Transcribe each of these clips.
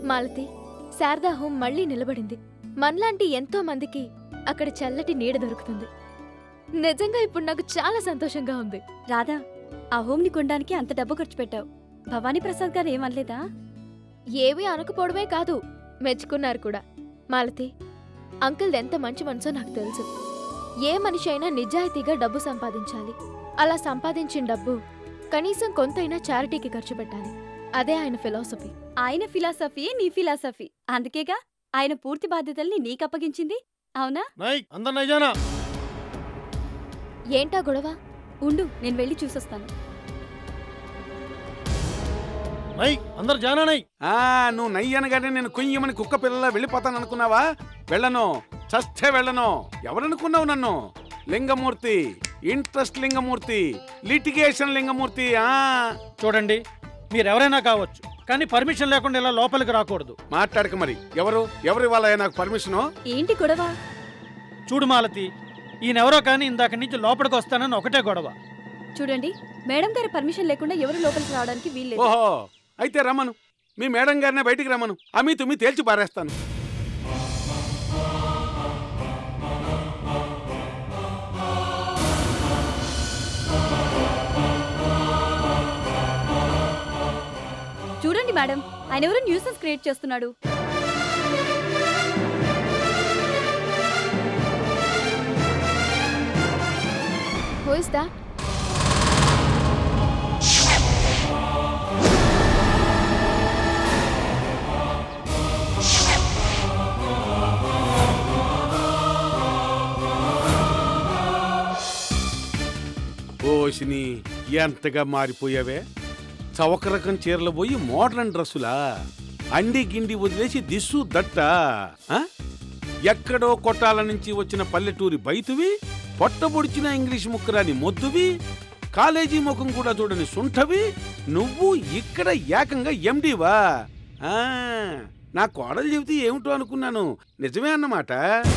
Malathi Sharada home మళ్ళీ నిలబడింది మనలాంటి ఎంతో మందికి అక్కడ చల్లటి నీడ దొరుకుతుంది నిజంగా ఇప్పుడు నాకు చాలా సంతోషంగా ఉంది రాధా ఆ హోమ్ని కొనడానికి అంత డబ్బు ఖర్చు పెట్టావు భవానీ ప్రసాద్ గారు ఏమనలేదా ఏమీ అనకపోవడమే కాదు మెచ్చుకున్నారు కూడా మాలతి అంకుల్ ఎంత మంచి మనసో నాకు తెలుసు ఏ మనిషి అయినా నిజాయితీగా డబ్బు సంపాదించాలి అలా సంపాదించిన డబ్బు కనీసం కొంతైనా చారిటీకి ఖర్చు పెట్టాలి అదే ఆయన ఫిలాసఫీ ఆయన ఫిలాసఫీయే నీ ఫిలాసఫీ అందుకేగా ఆయన పూర్తి బాధ్యతల్ని నీకు అప్పగించింది అవునా నై అందరు నైజానా ఏంటా గొడవ ఉండు నేను వెళ్ళి చూసొస్తాను నై అందరు జానా నై ఆ నువ్వు నయ్యనగానే నేను కొయ్యమని కుక్క పిల్లలా వెళ్ళిపోతాను అనుకున్నావా వెళ్ళను చస్తే వెళ్ళను ఎవరనుకున్నావు నన్ను లింగమూర్తి ఇంట్రెస్ట్ లింగమూర్తి లిటిగేషన్ లింగమూర్తి ఆ చూడండి మీరెవరైనా కావచ్చు కానీ పర్మిషన్ లేకుండా ఇలా లోపలికి రాకూడదు మాట్లాడక మరి ఎవరు ఎవరు ఇవ్వాలయ్యా నాకు పర్మిషను ఏంటి గొడవ చూడు మాలతి ఈయనెవరో కానీ ఇందాక నుంచి లోపలికి వస్తానని ఒకటే గొడవ చూడండి మేడం గారి పర్మిషన్ లేకుండా ఎవరు లోపలికి రావడానికి వీల్లేదు ఓహో అయితే రమ్మను మీ మేడం గారినే బయటికి రమ్మను అమి తుమ్మి తేల్చి పారేస్తాను చూడండి మేడం ఆయన ఎవరో న్యూసెన్స్ క్రియేట్ చేస్తున్నాడు హూ ఇస్ దాట్ ఓసిని ఎంతగా మారిపోయావే చవక రకం చీరలు పోయి మోడర్న్ డ్రెస్సులా అండి గిండి వదిలేసి దిస్సు దట్ట ఆ? ఎక్కడో కొట్టాల నుంచి వచ్చిన పల్లెటూరి బైతువి పొట్టబొడిచిన ఇంగ్లీష్ ముక్కరాని మొద్దువి కాలేజీ ముఖం కూడా చూడని సుంఠవి నువ్వు ఇక్కడ ఏకంగా ఎండివా ఆ, నా కోడలు చెబితే ఏమిటో అనుకున్నాను నిజమే అన్నమాట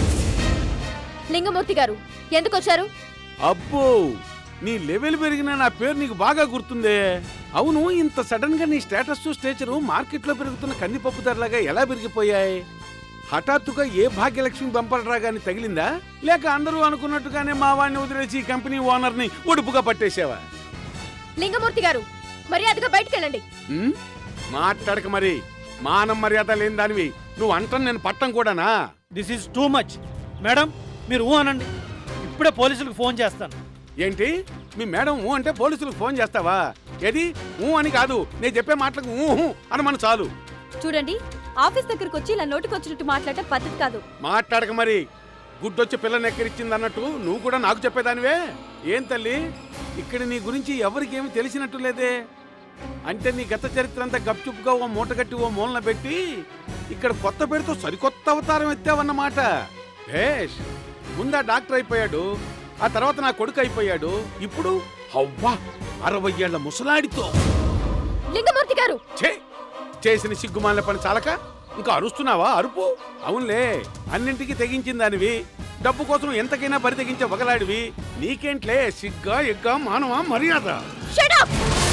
లింగమూర్తి గారు ఎందుకు వచ్చారు అబ్బో నీ లెవెల్ పెరిగిన నా పేరు నీకు బాగా గుర్తుందే అవును ఇంత సడన్ గా నీ స్టేటస్ స్టేచరు మార్కెట్లో పెరుగుతున్న కందిపప్పు ధరలాగా ఎలా పెరిగిపోయాయి హఠాత్తుగా ఏ భాగ్యలక్ష్మి బంపర్ రాగాని తగిలిందా లేక అందరూ అనుకున్నట్టుగానే మా వాడిని వదిలేసి ఈ కంపెనీ ఓనర్ని ఒడుపుగా పట్టేశావా లింగమూర్తి గారు మర్యాదగా బయటికి వెళ్ళండి ఉమ్? మాట్లాడక మరి మానం మర్యాద లేని దానివి నువ్వు అంటాను నేను పట్టం కూడానా this is too much madam మీరు ఊ అనండి ఇప్పుడే పోలీసులకు ఫోన్ చేస్తాను ఏంటి మీ మేడం ఊ అంటే పోలీసులకు ఫోన్ చేస్తావా ఏది ఊ అని కాదు నేను చెప్పే మాటలకు ఊ హూ అని మన చాలు చూడండి ఆఫీస్ దగ్గరకు వచ్చి ఇలా నోటికొచ్చినట్టు మాట్లాడటం పద్ధతి కాదు మాట్లాడక మరి గుడ్డొచ్చి పిల్లని ఎక్కరిచ్చింది అన్నట్టు నువ్వు కూడా నాకు చెప్పేదానివే ఏం తల్లి ఇక్కడ నీ గురించి ఎవరికేమి తెలిసినట్టు లేదే అంటే నీ గత చరిత్ర అంతా గప్చుప్పుగా ఓ మూట కట్టి ఓ మూలన పెట్టి ఇక్కడ కొత్త పేరుతో సరికొత్త అవతారం ఎత్తావన్నమాట భేష్ ముందా డాక్టర్ అయిపోయాడు ఆ తర్వాత నా కొడుకు అయిపోయాడు ఇప్పుడు హవ్వా అరవై ఏళ్ల ముసలాడితో లింగమూర్తి గారు ఛే చేసిన సిగ్గుమాల పని చాలక ఇంకా అరుస్తున్నావా అరుపు అవునులే అన్నింటికి తెగించిందానివి డబ్బు కోసం ఎంతకైనా బరి తెగించే వగలాడివి నీకేంట్లే సిగ్గా ఎగ్గా మానవా మర్యాద Shut up!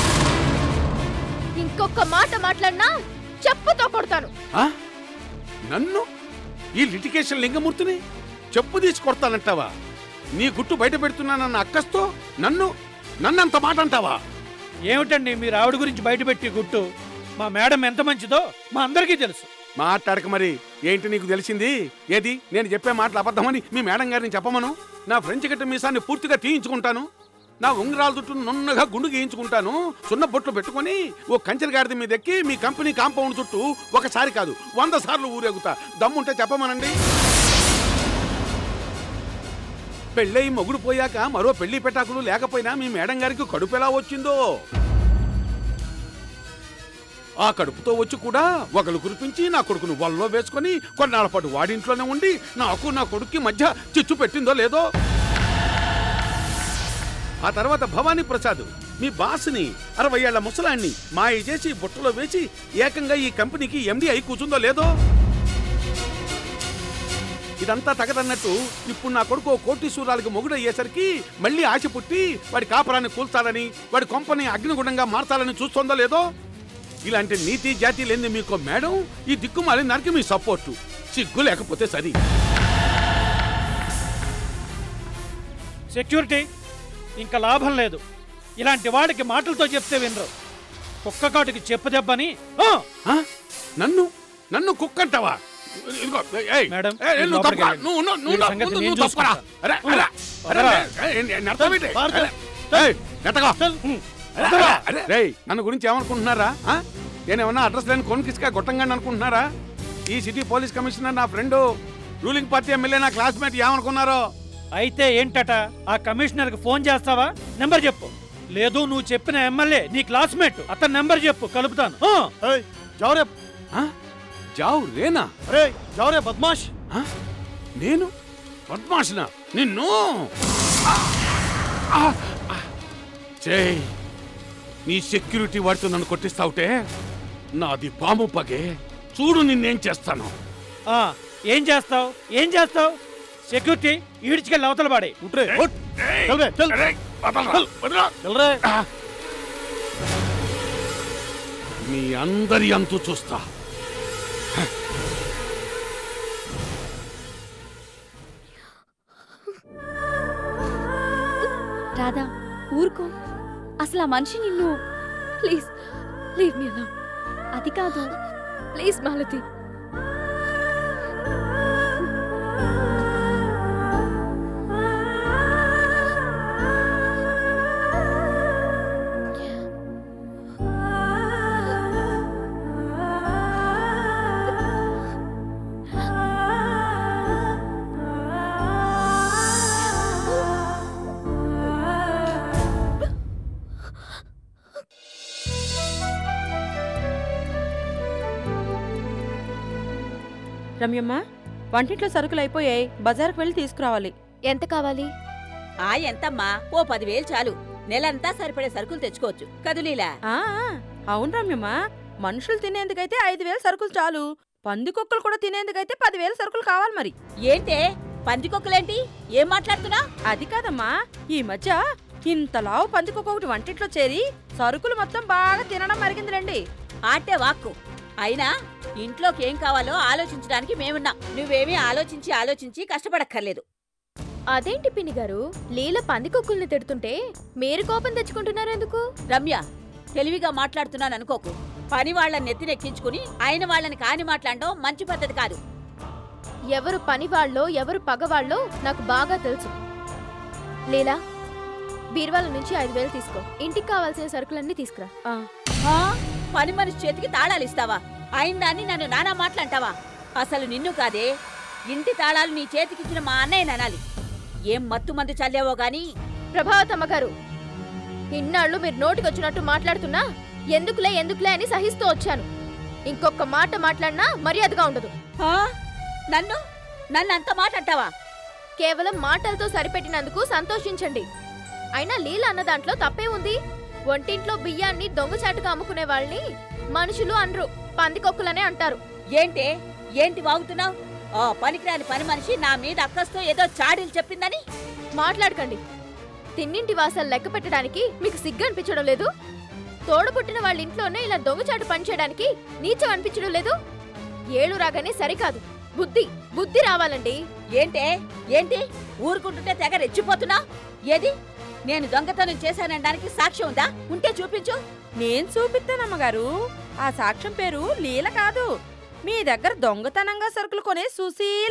ఇంకొక మాట మాట్లాడినా చెప్పుతో కొడతాను ఆ? నన్ను ఈ లిటికేషన్ లింగమూర్తిని చెప్పు తీసి కొడతానంటావా నీ గుట్టు బయట పెడుతున్నానన్న అక్కస్తో నన్ను నన్నంత మాట అంటావా ఏమిటండి మీరు ఆవిడ గురించి బయటపెట్టి గుట్టు మా మేడం ఎంత మంచిదో మా అందరికీ తెలుసు మాట్లాడక మరి ఏంటి నీకు తెలిసింది ఏది నేను చెప్పే మాటలు అబద్ధమని మీ మేడం గారిని చెప్పమను నా ఫ్రెంచ్ గట్ట మీసాన్ని పూర్తిగా తీయించుకుంటాను నా ఉంగరాల చుట్టూ నున్నగా గుండు గీయించుకుంటాను సున్న బొట్లు పెట్టుకొని ఓ కంచెల గాడిద మీద ఎక్కి మీ కంపెనీ కాంపౌండ్ చుట్టూ ఒకసారి కాదు వంద సార్లు ఊరేగుతా దమ్ముంటే చెప్పమనండి పెళ్ళయి మొగుడు పోయాక మరో పెళ్లి పెటాకులు లేకపోయినా మీ మేడం గారికి కడుపు ఎలా వచ్చిందో ఆ కడుపుతో వచ్చి కూడా ఒకలు కురిపించి నా కొడుకును వల్లో వేసుకొని కొన్నాళ్ళ పాటు వాడింట్లోనే ఉండి నాకు నా కొడుక్కి మధ్య చిచ్చు పెట్టిందో లేదో ఆ తర్వాత భవానీ ప్రసాద్ మీ బాస్ని అరవై ఏళ్ల ముసలాన్ని మాయ చేసి బుట్టలో వేసి ఏకంగా ఈ కంపెనీకి ఎండి అయి కూర్చుందో లేదో ఇదంతా తగదన్నట్టు ఇప్పుడు నా కొడుకు ఓ కోటీశ్వరాలకు మొగుడు అయ్యేసరికి మళ్ళీ ఆశ పుట్టి వాడి కాపురాన్ని కూల్చాలని వాడి కొంపని అగ్నిగుండంగా మార్చాలని చూస్తోందో లేదో ఇలాంటి నీతి జాతి లేని మీకు మేడం ఈ దిక్కుమాలి దానికి మీ సపోర్టు సిగ్గు లేకపోతే సరి సెక్యూరిటీ ఇంకా లాభం లేదు ఇలాంటి వాడికి మాటలతో చెప్తే వినరు కుక్క కాటుకి చెప్పు దెబ్బని ఆ! ఆ? నన్ను నన్ను కుక్కంటావా ఇదిగో, ఏయ్, మేడం, ఏయ్, మీరు నువ్వు లోపలికి తప్పరా? వెళ్ళండి. నువ్వు నువ్వు- వీడి నువ్వు సంగతి ముందు నేను నువ్వు తప్పరా? చూసుకుంటా. అరే, ఉమ్. అరే, అరే, పదరా. అరే, ఏయ్, నేను అర్థం ఏంటి? భారత, అరే, ఏయ్, నెట్టగా. ఉమ్. అరే, అరే, అరే. రేయ్, నన్ను గురించి ఏమనుకుంటున్నారా ఆ? నేనేమన్నా అడ్రస్ లేని కొనికిస్కా గొట్టంగా అనుకుంటున్నారా ఈ సిటీ పోలీస్ కమిషనర్ నా ఫ్రెండ్ రూలింగ్ పార్టీ ఎమ్మెల్యే నా క్లాస్మేట్ ఏమనుకున్నారో అయితే ఏంటట ఆ కమిషనర్ కి ఫోన్ చేస్తావా నెంబర్ చెప్పు లేదు నువ్వు చెప్పిన ఎమ్మెల్యే నీ క్లాస్మేట్ అతని నెంబర్ చెప్పు కలుపుతాను ఆ! जाओ रे ఆ? జావ్ రేనా अरे जाओ रे बदमाश ఆ? నేను పద్మాషన నిన్ను ఆ! ఆ! ఆ! చేయ్ నీ సెక్యూరిటీ వాడితో నన్ను కొట్టిస్తావుటే నాది పాము పగే చూడు నిన్నేం చేస్తాను ఆ, ఏం చేస్తావు ఏం చేస్తావు సెక్యూరిటీ ఈడ్చుకెళ్ళి అవతల పాడే उठ रे उठ ఏయ్! చల్ రే, చల్. అరే, వదలరా, వదలరా. चल रे ఆ! మీ అందరి అంతు చూస్తా రాధా ఊరుకో అసలు ఆ మనిషి నిన్ను ప్లీజ్ లీవ్ మీ అలా అది కాదు ప్లీజ్ మాలతి రమ్యమ్మ వంటింట్లో సరుకులు అయిపోయాయి బజార్కు వెళ్ళి తీసుకురావాలి ఎంత కావాలి ఆ ఎంతమ్మా ఓ పదివేలు చాలు నెలంతా సరిపడే సరుకులు తెచ్చుకోవచ్చు కదులీలా ఆ ఆ, అవును రమ్యమ్మ మనుషులు తినేందుకైతే ఐదు వేలు సరుకులు చాలు పందికొక్కలు కూడా తినేందుకైతే పదివేల సరుకులు కావాలి మరి ఏంటే పందికొక్కలేంటి ఏం మాట్లాడుతున్నా అది కాదమ్మా ఈ మధ్య ఇంత లావు పందికొక్క ఒకటి వంటింట్లో చేరి సరుకులు మొత్తం బాగా తినడం మరిగిందిలేండి ఆటే వాక్కు అయినా ఇంట్లోకి ఏం కావాలో ఆలోచించడానికి మేమున్నాం నువ్వేమీ ఆలోచించి ఆలోచించి కష్టపడక్కర్లేదు అదేంటి పిన్ని గారు లీల పందికొక్కుల్ని తిడుతుంటే మీరు కోపం తెచ్చుకుంటున్నారు ఎందుకు రమ్య తెలివిగా మాట్లాడుతున్నాను అనుకోకు పని వాళ్ళని నెత్తినెక్కించుకుని ఆయన వాళ్ళని కాని మాట్లాడడం మంచి పద్ధతి కాదు ఎవరు పనివాళ్ళో ఎవరు పగవాళ్ళో నాకు బాగా తెలుసు లీలా బీర్వాల నుంచి ఐదు వేలు తీసుకో ఇంటికి కావాల్సిన సరుకులన్నీ తీసుకురా ఆ, పని మనిషి చేతికి తాళాలు ఇస్తావా ఆయన దాన్ని నన్ను నానా మాట్లాంటావా అసలు నిన్ను కాదే ఇంటి తాళాలు నీ చేతికిచ్చిన మా అన్నయ్య అనాలి ఏం మత్తు మందు చల్లావో గాని ప్రభావతమ్మ గారు ఇన్నాళ్ళు మీరు నోటికొచ్చినట్టు మాట్లాడుతున్నా ఎందుకులే ఎందుకులే అని సహిస్తూ వచ్చాను ఇంకొక మాట మాట్లాడినా మర్యాదగా ఉండదు ఆ? నన్ను నన్ను అంత మాట అంటావా కేవలం మాటలతో సరిపెట్టినందుకు సంతోషించండి అయినా లీల అన్న దాంట్లో తప్పే ఉంది వంటింట్లో బియ్యాన్ని దొంగచాటుగా అమ్ముకునే వాళ్ళని మనుషులు అనరు పందికొక్కులనే అంటారు ఏంటే ఏంటి వాగుతున్నావు ఆ పనికిరాని పని మనిషి నా మీద అక్కస్తో ఏదో చాడీలు చెప్పిందని మాట్లాడకండి తిన్నింటి వాసాలు లెక్క పెట్టడానికి మీకు సిగ్గు అనిపించడం లేదు తోడబుట్టిన వాళ్ళ ఇంట్లోనే ఇలా దొంగచాటు పనిచేయడానికి నీచం అనిపించడం లేదు ఏಳು రాగానే సరికాదు బుద్ధి బుద్ధి రావాలండి ఏంటే ఏంటి ఊరుకుంటుంటే తెగ రెచ్చిపోతున్నా ఏది నేను దొంగతనం చేశానడానికి సాక్ష్యం ఉందా ఉంటే చూపించు నేను చూపిస్తానమ్మగారు ఆ సాక్ష్యం పేరు లీల కాదు మీ దగ్గర దొంగతనంగా సరుకులు కొనే సుశీల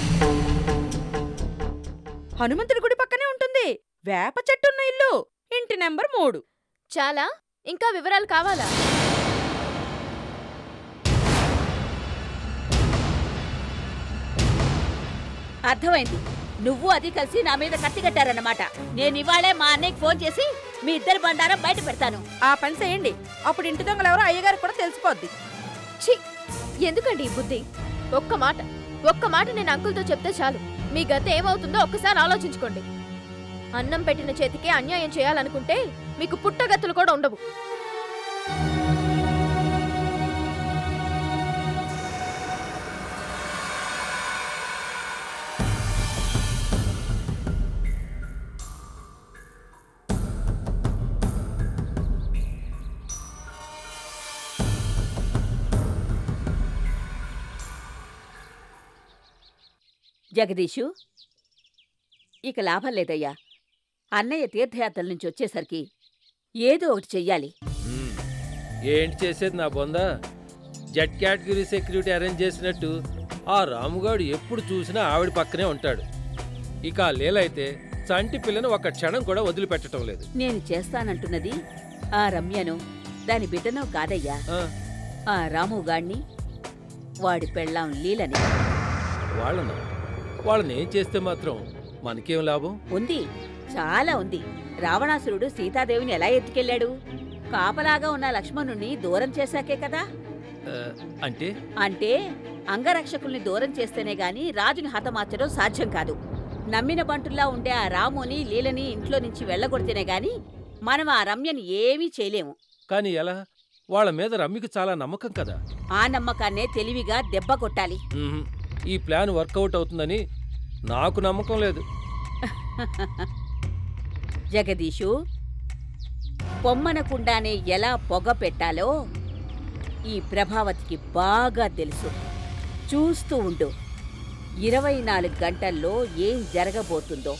హనుమంతుడి గుడి పక్కనే ఉంటుంది వేప చెట్టున్న ఇల్లు ఇంటి నెంబర్ మూడు చాలా ఇంకా వివరాలు కావాలా అర్థమైంది నువ్వు అది కలిసి నా మీద కత్తి కట్టారన్నమాట నేను ఇవాళే మా అన్నయ్యకి ఫోన్ చేసి మీ ఇద్దరి బండారం బయట పెడతాను ఆ పని చేయండి అప్పుడు ఇంటి దొంగలు ఎవరో అయ్యగారికి కూడా తెలిసిపోద్ది ఛీ ఎందుకండి ఈ బుద్ధి ఒక్క మాట ఒక్క మాట నేను అంకుల్తో చెప్తే చాలు మీ గత ఏమవుతుందో ఒక్కసారి ఆలోచించుకోండి అన్నం పెట్టిన చేతికే అన్యాయం చేయాలనుకుంటే మీకు పుట్టగత్తులు కూడా ఉండవు జగదీషు ఇక లాభం లేదయ్యా అన్నయ్య తీర్థయాత్రల నుంచి వచ్చేసరికి ఏదో ఒకటి చెయ్యాలి మ్మ్. ఏంటి చేసేది నా బొంద జెడ్ కేటగిరీ సెక్యూరిటీ అరేంజ్ చేసినట్టు ఆ రాముగాడు ఎప్పుడు చూసినా ఆవిడ పక్కనే ఉంటాడు ఇక ఆ లీలైతే చంటి పిల్లను ఒక క్షణం కూడా వదిలిపెట్టడం లేదు నేను చేస్తానంటున్నది ఆ రమ్యను దాని బిడ్డనో కాదయ్యా ఆ, ఆ రాముగాణ్ణి వాడి పెళ్ళాం లీలని వాళ్ళను వాళ్ళని ఏం చేస్తే మాత్రం మనకేం లాభం ఉంది చాలా ఉంది రావణాసురుడు సీతాదేవిని ఎలా ఎత్తుకెళ్ళాడు కాపలాగా ఉన్న లక్ష్మణుణ్ణి దూరం చేశాకే కదా ఆ, అంటే అంటే అంగరక్షకుల్ని దూరం చేస్తేనే గాని రాజుని హతమార్చడం సాధ్యం కాదు నమ్మిన బంటుల్లా ఉండే ఆ రాముని లీలని ఇంట్లో నుంచి వెళ్ళగొడితేనే గాని మనం ఆ రమ్యని ఏమీ చేయలేము కానీ ఎలా వాళ్ళ మీద రమ్మికి చాలా నమ్మకం కదా ఆ నమ్మకాన్నే తెలివిగా దెబ్బ కొట్టాలి మ్మ్. ఈ ప్లాన్ వర్కౌట్ అవుతుందని నాకు నమ్మకం లేదు జగదీషు పొమ్మనకుండానే ఎలా పొగ పెట్టాలో ఈ ప్రభావతికి బాగా తెలుసు చూస్తూ ఉండు ఇరవై నాలుగు గంటల్లో ఏం జరగబోతుందో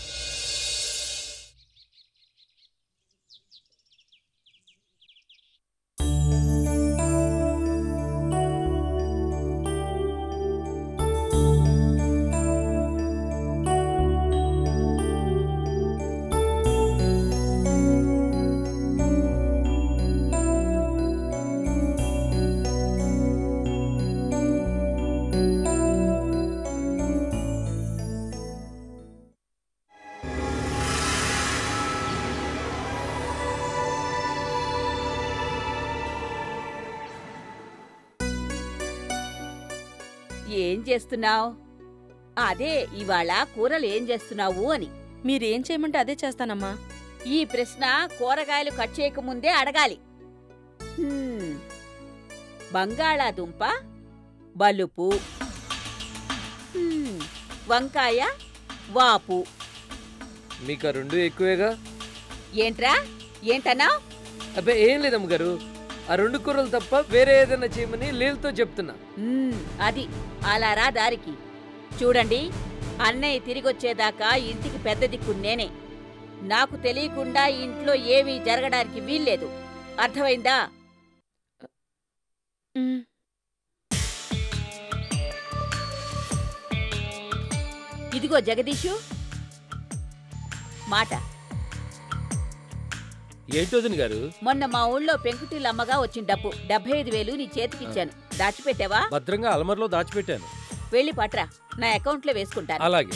ఏం చేస్తున్నావు అదే ఇవాళ కూరలు ఏం చేస్తున్నావు అని మీరేం చేయమంటే అదే చేస్తానమ్మా ఈ ప్రశ్న కూరగాయలు కట్ చేయకముందే అడగాలి హ్మ్. బంగాళాదుంప బలుపు హ్మ్. వంకాయ వాపు మీకు ఆ రెండు ఎక్కువేగా ఏంట్రా ఏంటన్నావ్ అబ్బే ఏం లేదమ్మ గారు ఆ రెండు కూరలు తప్ప వేరే ఏదైనా చేయమని లీలతో చెప్తున్నా మ్మ్, అది అలా రా దారికి చూడండి అన్నయ్య తిరిగొచ్చేదాకా ఇంటికి పెద్ద దిక్కు నేనే నాకు తెలియకుండా ఈ ఇంట్లో ఏమీ జరగడానికి వీల్లేదు అర్థమైందా ఉమ్. ఇదిగో జగదీషు మాట ఏంటోదిని గారు మొన్న మా ఊళ్ళో పెంకుటిల్లమ్మగా వచ్చిన డబ్బు డెబ్బై ఐదు వేలు నీ చేతికిచ్చాను దాచిపెట్టావా భద్రంగా అలమరలో దాచిపెట్టాను వెళ్ళి పట్రా నా అకౌంట్లో వేసుకుంటాను అలాగే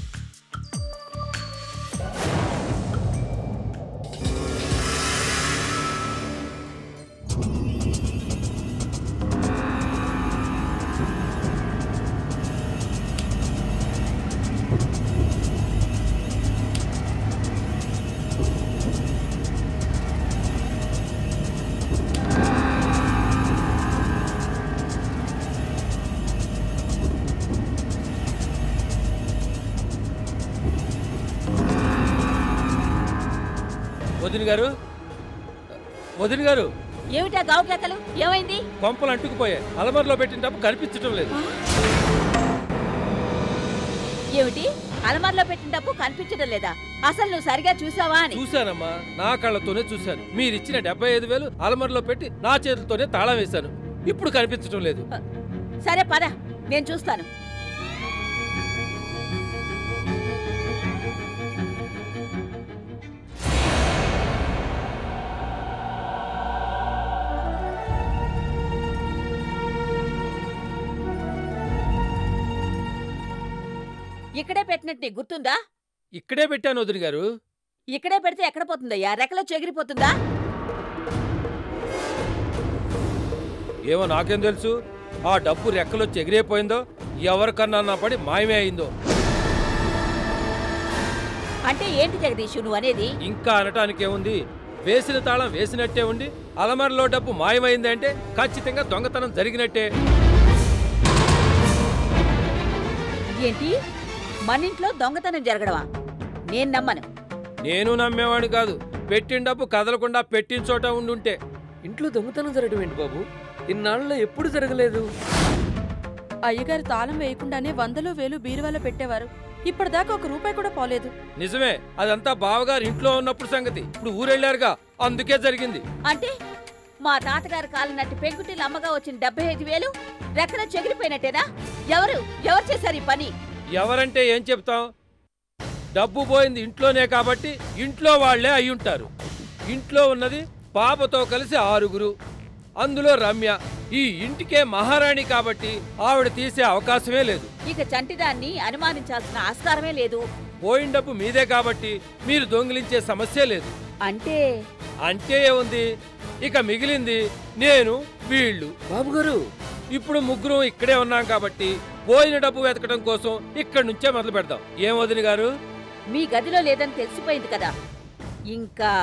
వదిన గారు వదిన గారు ఏమిటా గావు కేకలు ఏమైంది కొంపలు అంటుకుపోయాయి అలమరలో పెట్టిన డబ్బు కనిపించడం లేదు ఏమిటి అలమార్లో పెట్టిన డబ్బు కనిపించడం లేదా అసలు నువ్వు సరిగా చూసావా అని చూశానమ్మా నా కళ్ళతోనే చూశాను మీరిచ్చిన డెబ్బై ఐదు వేలు అలమరలో పెట్టి నా చేతులతోనే తాళం వేశాను ఇప్పుడు కనిపించడం లేదు సరే పద నేను చూస్తాను ఇక్కడే పెట్టినట్టు నీకు గుర్తుందా ఇక్కడే పెట్టాను వదిన గారు ఇక్కడే పెడితే ఎక్కడ పోతుందయ్యా రెక్కలో చెగిరిపోతుందా ఏమో నాకేం తెలుసు ఆ డబ్బు రెక్కలొచ్చి ఎగిరైపోయిందో ఎవరికన్నా నా పడి మాయమే అయిందో అంటే ఏంటి జగదీషు నువ్వు అనేది ఇంకా అనటానికి ఏముంది వేసిన తాళం వేసినట్టే ఉండి అలమరలో డబ్బు మాయమైంది అంటే ఖచ్చితంగా దొంగతనం జరిగినట్టే ఏంటి మన ఇంట్లో దొంగతనం జరగడమా నేను నమ్మను నేను నమ్మేవాడు కాదు పెట్టిన డబ్బు కదలకుండా పెట్టిన చోట ఉండుంటే ఇంట్లో దొంగతనం జరగడం ఏంటి బాబు ఇన్నాళ్ళలో ఎప్పుడు జరగలేదు అయ్యగారు తాళం వేయకుండానే వందలో వేలు బీరువాలో పెట్టేవారు ఇప్పటిదాకా ఒక రూపాయి కూడా పోలేదు నిజమే అదంతా బావగారు ఇంట్లో ఉన్నప్పుడు సంగతి ఇప్పుడు ఊరెళ్ళారుగా అందుకే జరిగింది అంటే మా తాతగారు కాలినట్టు పెంకుటిల్లు అమ్మగా వచ్చిన డెబ్బై ఐదు వేలు రెక్కన చెగిరిపోయినట్టేనా ఎవరు ఎవరు చేశారు ఈ పని ఎవరంటే ఏం చెప్తాం డబ్బు పోయింది ఇంట్లోనే కాబట్టి ఇంట్లో వాళ్లే అయ్యుంటారు ఇంట్లో ఉన్నది పాపతో కలిసి ఆరుగురు అందులో రమ్య ఈ ఇంటికే మహారాణి కాబట్టి ఆవిడ తీసే అవకాశమే లేదు ఇక చంటిదాన్ని అనుమానించాల్సిన ఆస్కారమే లేదు పోయిన డబ్బు మీదే కాబట్టి మీరు దొంగిలించే సమస్య లేదు అంటే అంటే ఏముంది ఇక మిగిలింది నేను వీళ్ళు బాబు గారు ఇప్పుడు ముగ్గురు ఇక్కడే ఉన్నాం కాబట్టి పోయిన డబ్బు వెతకడం కోసం ఇక్కడి నుంచే మొదలు పెడదాం ఏం వదిన గారు మీ గదిలో లేదని తెలిసిపోయింది కదా ఇంకా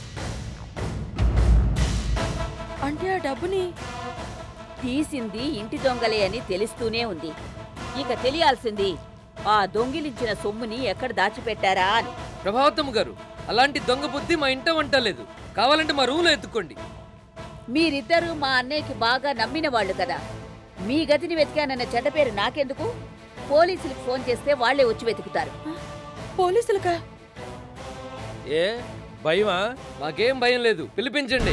అంటే ఆ డబ్బుని తీసింది ఇంటి దొంగలే అని తెలుస్తూనే ఉంది ఇక తెలియాల్సింది ఆ దొంగిలించిన సొమ్ముని ఎక్కడ దాచిపెట్టారా అని ప్రభావతం గారు అలాంటి దొంగ బుద్ధి మా ఇంట వంటలేదు కావాలంటే మా రూమ్లో ఎత్తుకోండి మీరిద్దరూ మా అన్నయ్యకి బాగా నమ్మిన వాళ్ళు కదా మీ గదిని వెతికానన్న చెడ్డ పేరు నాకెందుకు పోలీసులకు ఫోన్ చేస్తే వాళ్లే వచ్చి వెతుకుతారు పోలీసులకా ఏ భయమా మాకేం భయం లేదు పిలిపించండి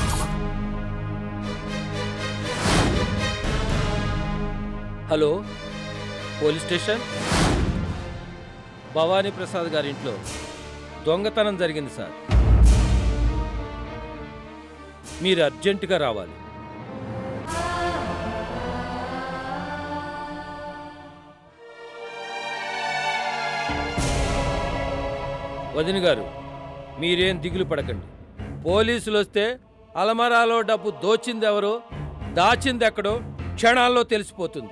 hello police station Bhavani Prasad గారి ఇంట్లో దొంగతనం జరిగింది సార్ మీరు అర్జెంటుగా రావాలి వదిన గారు మీరేం దిగులు పడకండి పోలీసులు వస్తే అలమరాలో డబ్బు దోచిందెవరో దాచిందెక్కడో క్షణాల్లో తెలిసిపోతుంది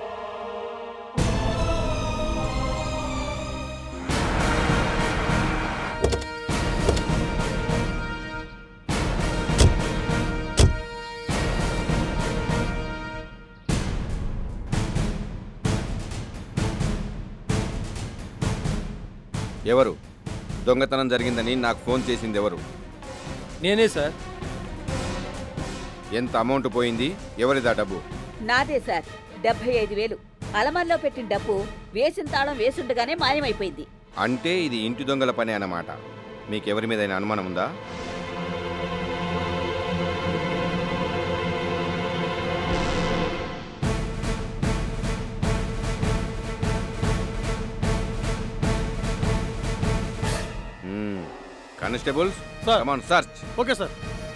ఎవరు దొంగతనం జరిగిందని నాకు ఫోన్ చేసింది ఎవరు నేనే సార్ ఎంత అమౌంట్ పోయింది ఎవరిదా డబ్బు నాదే సార్ డెబ్బై ఐదు వేలు అలమల్లో పెట్టిన డబ్బు వేసిన తాళం వేసుండగానే మాయమైపోయింది అంటే ఇది ఇంటి దొంగల పని అన్నమాట మీకెవరి మీద అనుమానం ఉందా constables sir. Come on search okay sir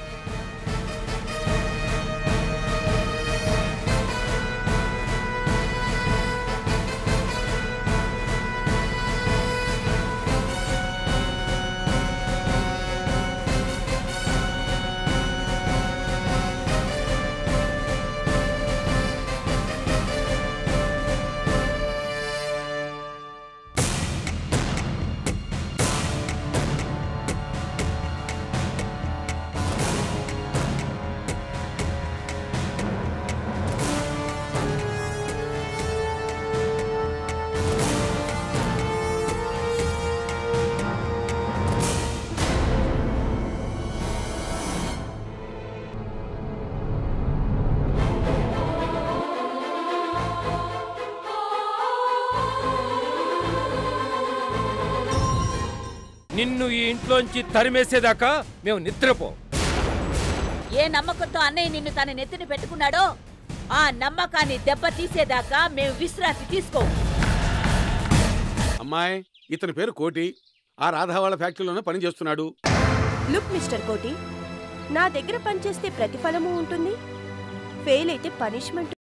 నిన్ను ఈ ఇంట్లోంచి తరిమేసేదాకా మేము నిద్రపోం ఏ నమ్మకంతో అన్నయ్య నిన్ను తన నెత్తిన పెట్టుకున్నాడో ఆ నమ్మకాన్ని దెబ్బ తీసేదాకా మేము విశ్రాంతి తీసుకోము అమ్మాయి ఇతని పేరు కోటి ఆ రాధా వాళ్ళ ఫ్యాక్టరీలోనే పని చేస్తున్నాడు లుక్ మిస్టర్ కోటి నా దగ్గర పనిచేస్తే ప్రతిఫలము ఉంటుంది ఫెయిల్ అయితే పనిష్మెంట్